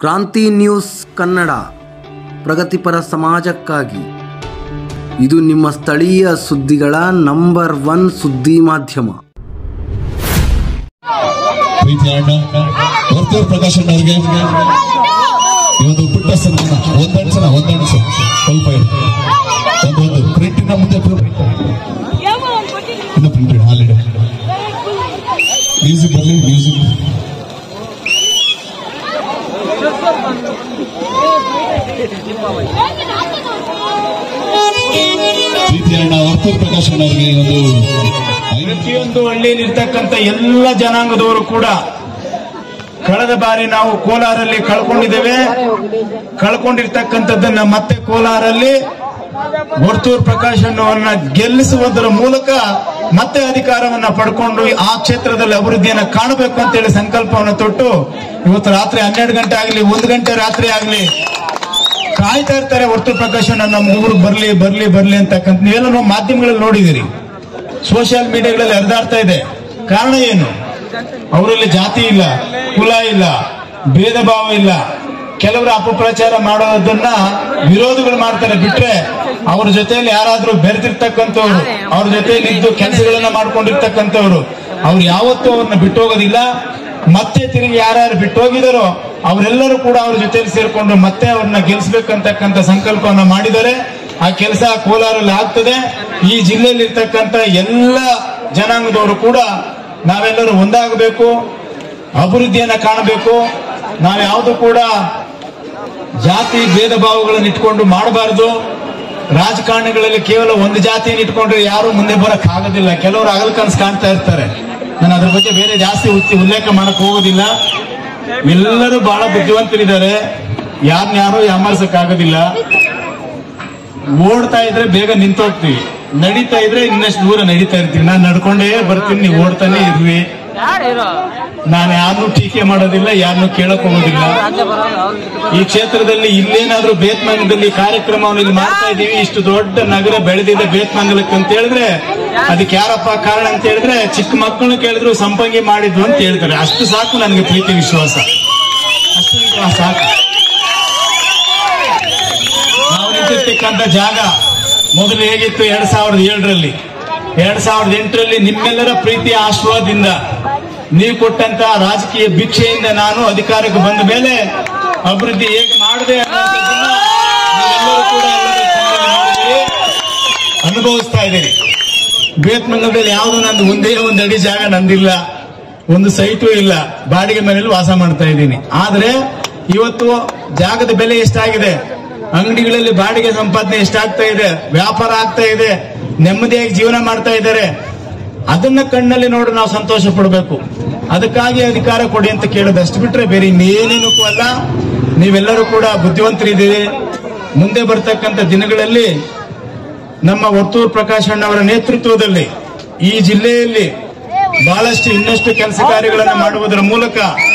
ಕ್ರಾಂತಿ ನ್ಯೂಸ್ ಕನ್ನಡ ಪ್ರಗತಿಪರ ಸಮಾಜಕ್ಕಾಗಿ ಇದು ನಿಮ್ಮ ಸ್ಥಳೀಯ ಸುದ್ದಿಗಳ ನಂಬರ್ ಒನ್ ಸುದ್ದಿ ಮಾಧ್ಯಮ ಪ್ರೀತಿ ಅಣ್ಣ ವರ್ತೂರ್ ಪ್ರಕಾಶ್ ಅಣ್ಣ ಅವರಿಗೆ ಈ ಒಂದು ಪುಟ್ಟ ಸನ್ಮಾನ ಒಂದೆರಡು ಸಲ ಒಂದೆರಡು ಸಲ ಸ್ವಲ್ಪ ಇರು. ಒಂದೊಂದು ಪ್ರಿಂಟಿನ ಮುಂದೆ ಪ್ರ- ಇನ್ನು ಪ್ರಿಂಟೆಡ್ ಹಾಲಿಡೆ ಮ್ಯೂಸಿಕ್ ಬರಲಿ ಮ್ಯೂಸಿಕ್ ಪ್ರೀತಿ ಅಣ್ಣ ವರ್ತೂರ್ ಪ್ರಕಾಶ್ ಅಣ್ಣ ಅವರಿಗೆ ಈ ಒಂದು ಐದು ಪ್ರತಿಯೊಂದು ಹಳ್ಳಿಯಲ್ಲಿ ಇರ್ತಕ್ಕಂಥ ಎಲ್ಲ ಜನಾಂಗದವರು ಕೂಡ ಕಳೆದ ಬಾರಿ ನಾವು ಕೋಲಾರಲ್ಲಿ ಕಳ್ಕೊಂಡಿದ್ದೇವೆ ಕಳ್ಕೊಂಡಿರ್ತಕ್ಕಂಥದ್ದನ್ನ ಮತ್ತೆ ಕೋಲಾರಲ್ಲಿ ವರ್ತೂರ್ ಪ್ರಕಾಶ್ ಅನ್ನೋವನ್ನ ಗೆಲ್ಲಿಸುವುದರ ಮೂಲಕ ಮತ್ತೆ ಅಧಿಕಾರವನ್ನ ಪಡ್ಕೊಂಡು ಆ ಕ್ಷೇತ್ರದಲ್ಲಿ ಅಭಿವೃದ್ಧಿಯನ್ನ ಕಾಣಬೇಕು ಅಂತೇಳಿ ಸಂಕಲ್ಪವನ್ನು ತೊಟ್ಟು ಇವತ್ತು ರಾತ್ರಿ ಹನ್ನೆರಡು ಗಂಟೆ ಆಗಲಿ ಒಂದು ಗಂಟೆ ರಾತ್ರಿ ಆಗಲಿ ಕಾಯ್ತಾ ಇರ್ತಾರೆ ವರ್ತೂರ್ ಪ್ರಕಾಶ್ ಅಣ್ಣ ನಮ್ಮ ಊರಿಗೆ ಬರ್ಲಿ ಬರ್ಲಿ ಬರ್ಲಿ ಅಂತಕ್ಕಂಥ ನೀವೆಲ್ಲ ನಾವು ಮಾಧ್ಯಮಗಳಲ್ಲಿ ನೋಡಿದಿರಿ ಸೋಷಿಯಲ್ ಮೀಡಿಯಾಗಳಲ್ಲಿ ಹರಿದಾಡ್ತಾ ಇದೆ ಕಾರಣ ಏನು ಅವರಲ್ಲಿ ಜಾತಿ ಇಲ್ಲ ಕುಲ ಇಲ್ಲ ಭೇದ ಭಾವ ಇಲ್ಲ ಕೆಲವರು ಅಪಪ್ರಚಾರ ಮಾಡೋದನ್ನ ವಿರೋಧಗಳು ಮಾಡ್ತಾರೆ ಬಿಟ್ರೆ ಅವ್ರ ಜೊತೆಯಲ್ಲಿ ಯಾರಾದ್ರೂ ಬೆರೆತಿರ್ತಕ್ಕಂಥವ್ರು ಅವ್ರ ಜೊತೆಯಲ್ಲಿ ಇದ್ದು ಕೆಲಸಗಳನ್ನ ಮಾಡ್ಕೊಂಡಿರ್ತಕ್ಕಂಥವ್ರು ಅವ್ರು ಯಾವತ್ತೂ ಅವ್ರನ್ನ ಬಿಟ್ಟು ಹೋಗೋದಿಲ್ಲ ಮತ್ತೆ ತಿರುಗಿ ಯಾರ್ಯಾರು ಬಿಟ್ಟು ಹೋಗಿದಾರೋ ಅವರೆಲ್ಲರೂ ಕೂಡ ಅವ್ರ ಜೊತೆಲಿ ಸೇರ್ಕೊಂಡು ಮತ್ತೆ ಅವ್ರನ್ನ ಗೆಲ್ಲಿಸ್ಬೇಕಂತಕ್ಕಂಥ ಸಂಕಲ್ಪವನ್ನ ಮಾಡಿದ್ದಾರೆ ಆ ಕೆಲಸ ಕೋಲಾರಲ್ಲಿ ಆಗ್ತದೆ ಈ ಜಿಲ್ಲೆಯಲ್ಲಿ ಇರ್ತಕ್ಕಂಥ ಎಲ್ಲ ಜನಾಂಗದವರು ಕೂಡ ನಾವೆಲ್ಲರೂ ಒಂದಾಗಬೇಕು ಅಭಿವೃದ್ಧಿಯನ್ನ ಕಾಣಬೇಕು ನಾವ್ಯಾವುದು ಕೂಡ ಜಾತಿ ಭೇದ ಭಾವಗಳನ್ನು ಇಟ್ಕೊಂಡು ಮಾಡಬಾರದು ರಾಜಕಾರಣಿಗಳಲ್ಲಿ ಕೇವಲ ಒಂದು ಜಾತಿಯನ್ನು ಇಟ್ಕೊಂಡ್ರೆ ಯಾರು ಮುಂದೆ ಬರಕ್ ಆಗೋದಿಲ್ಲ ಕೆಲವರು ಆಗಲ್ ಕನಸು ಕಾಣ್ತಾ ಇರ್ತಾರೆ ನಾನು ಅದ್ರ ಬಗ್ಗೆ ಬೇರೆ ಜಾಸ್ತಿ ಉತ್ತಿ- ಉಲ್ಲೇಖ ಮಾಡಕ್ ಹೋಗೋದಿಲ್ಲ ಎಲ್ಲರೂ ಬಹಳ ಬುದ್ಧಿವಂತರಿದ್ದಾರೆ ಯಾರನ್ನ ಯಾರು ಯಾಮಾರ್ಸಕ್ ಆಗೋದಿಲ್ಲ ಓಡ್ತಾ ಇದ್ರೆ ಬೇಗ ನಿಂತೋಗ್ತೀವಿ ನಡೀತಾ ಇದ್ರೆ ಇನ್ನಷ್ಟು ದೂರ ನಡೀತಾ ಇರ್ತೀವಿ ನಾನು ನಡ್ಕೊಂಡೇ ಬರ್ತೀನಿ ನೀವು ಓಡ್ತಾನೆ ಇರ್ವಿ ನಾನು ಯಾರನ್ನೂ ಟೀಕೆ ಮಾಡೋದಿಲ್ಲ ಯಾರನ್ನೂ ಕೇಳಕ್ ಹೋಗೋದಿಲ್ಲ ಈ ಕ್ಷೇತ್ರದಲ್ಲಿ ಇಲ್ಲೇನಾದ್ರೂ ಬೇತ್ಮಂಗಲದಲ್ಲಿ ಕಾರ್ಯಕ್ರಮವನ್ನು ಇಲ್ಲಿ ಮಾಡ್ತಾ ಇದೀವಿ ಇಷ್ಟು ದೊಡ್ಡ ನಗರ ಬೆಳೆದಿದೆ ಬೇತ್ಮಂಗಲಕ್ಕೆ ಅಂತ ಹೇಳಿದ್ರೆ ಅದಕ್ಕೆ ಯಾರಪ್ಪ ಕಾರಣ ಅಂತ ಹೇಳಿದ್ರೆ ಚಿಕ್ಕ ಮಕ್ಕಳನ್ನ ಕೇಳಿದ್ರು ಸಂಪಂಗಿ ಮಾಡಿದ್ವು ಅಂತ ಹೇಳ್ತಾರೆ ಅಷ್ಟು ಸಾಕು ನನಗೆ ಪ್ರೀತಿ ವಿಶ್ವಾಸ ಅಷ್ಟು ವಿಶ್ವಾಸ ಸಾಕು ನಾವು ನಿಂತಿರ್ತಕ್ಕಂಥ ಜಾಗ ಮೊದಲು ಹೇಗಿತ್ತು ಎರಡ್ ಸಾವಿರದ ಏಳರಲ್ಲಿ ಎರಡ್ ಸಾವಿರದ ಎಂಟರಲ್ಲಿ ನಿಮ್ಮೆಲ್ಲರ ಪ್ರೀತಿಯ ಆಶೀರ್ವಾದದಿಂದ ನೀವು ಕೊಟ್ಟಂತ ರಾಜಕೀಯ ಭಿಕ್ಷೆಯಿಂದ ನಾನು ಅಧಿಕಾರಕ್ಕೆ ಬಂದ ಮೇಲೆ ಅಭಿವೃದ್ಧಿ ಹೇಗೆ ಮಾಡಿದೆ ಅನ್ನೋದನ್ನ ನೀವೆಲ್ಲರೂ ಕೂಡ ಎಲ್ಲರೂ ಚೆನ್ನಾಗಿ ನೋಡಿದ್ದೀರಿ, ಅನುಭವಿಸ್ತಾ ಇದ್ದೀರಿ ಬೇತ್ಮಂಗಲದಲ್ಲಿ ಯಾವುದು ನಂದು ಒಂದೇ ಒಂದು ಅಡಿ ಜಾಗ ನಂದಿಲ್ಲ ಒಂದು ಸೈಟು ಇಲ್ಲ ಬಾಡಿಗೆ ಮನೆಯಲ್ಲಿ ವಾಸ ಮಾಡ್ತಾ ಇದ್ದೀನಿ ಆದ್ರೆ ಇವತ್ತು ಜಾಗದ ಬೆಲೆ ಎಷ್ಟಾಗಿದೆ ಅಂಗಡಿಗಳಲ್ಲಿ ಬಾಡಿಗೆ ಸಂಪಾದನೆ ಎಷ್ಟಾಗ್ತಾ ಇದೆ ವ್ಯಾಪಾರ ಆಗ್ತಾ ಇದೆ ನೆಮ್ಮದಿಯಾಗಿ ಜೀವನ ಮಾಡ್ತಾ ಇದ್ದಾರೆ ಅದನ್ನ ಕಣ್ಣಲ್ಲಿ ನೋಡಿ ನಾವು ಸಂತೋಷ ಪಡಬೇಕು ಅದಕ್ಕಾಗಿ ಅಧಿಕಾರ ಕೊಡಿ ಅಂತ ಕೇಳೋದು ಅಷ್ಟು ಬಿಟ್ರೆ ಬೇರೆ ಇನ್ನೇನೇನಕ್ಕೂ ಅಲ್ಲ ನೀವೆಲ್ಲರೂ ಕೂಡ ಬುದ್ಧಿವಂತರಿದ್ದೀರಿ ಮುಂದೆ ಬರ್ತಕ್ಕಂಥ ದಿನಗಳಲ್ಲಿ ನಮ್ಮ ವರ್ತೂರ್ ಪ್ರಕಾಶ್ ಅಣ್ಣವರ ನೇತೃತ್ವದಲ್ಲಿ ಈ ಜಿಲ್ಲೆಯಲ್ಲಿ ಬಹಳಷ್ಟು ಇನ್ನಷ್ಟು ಕೆಲಸ ಕಾರ್ಯಗಳನ್ನು ಮಾಡುವುದರ ಮೂಲಕ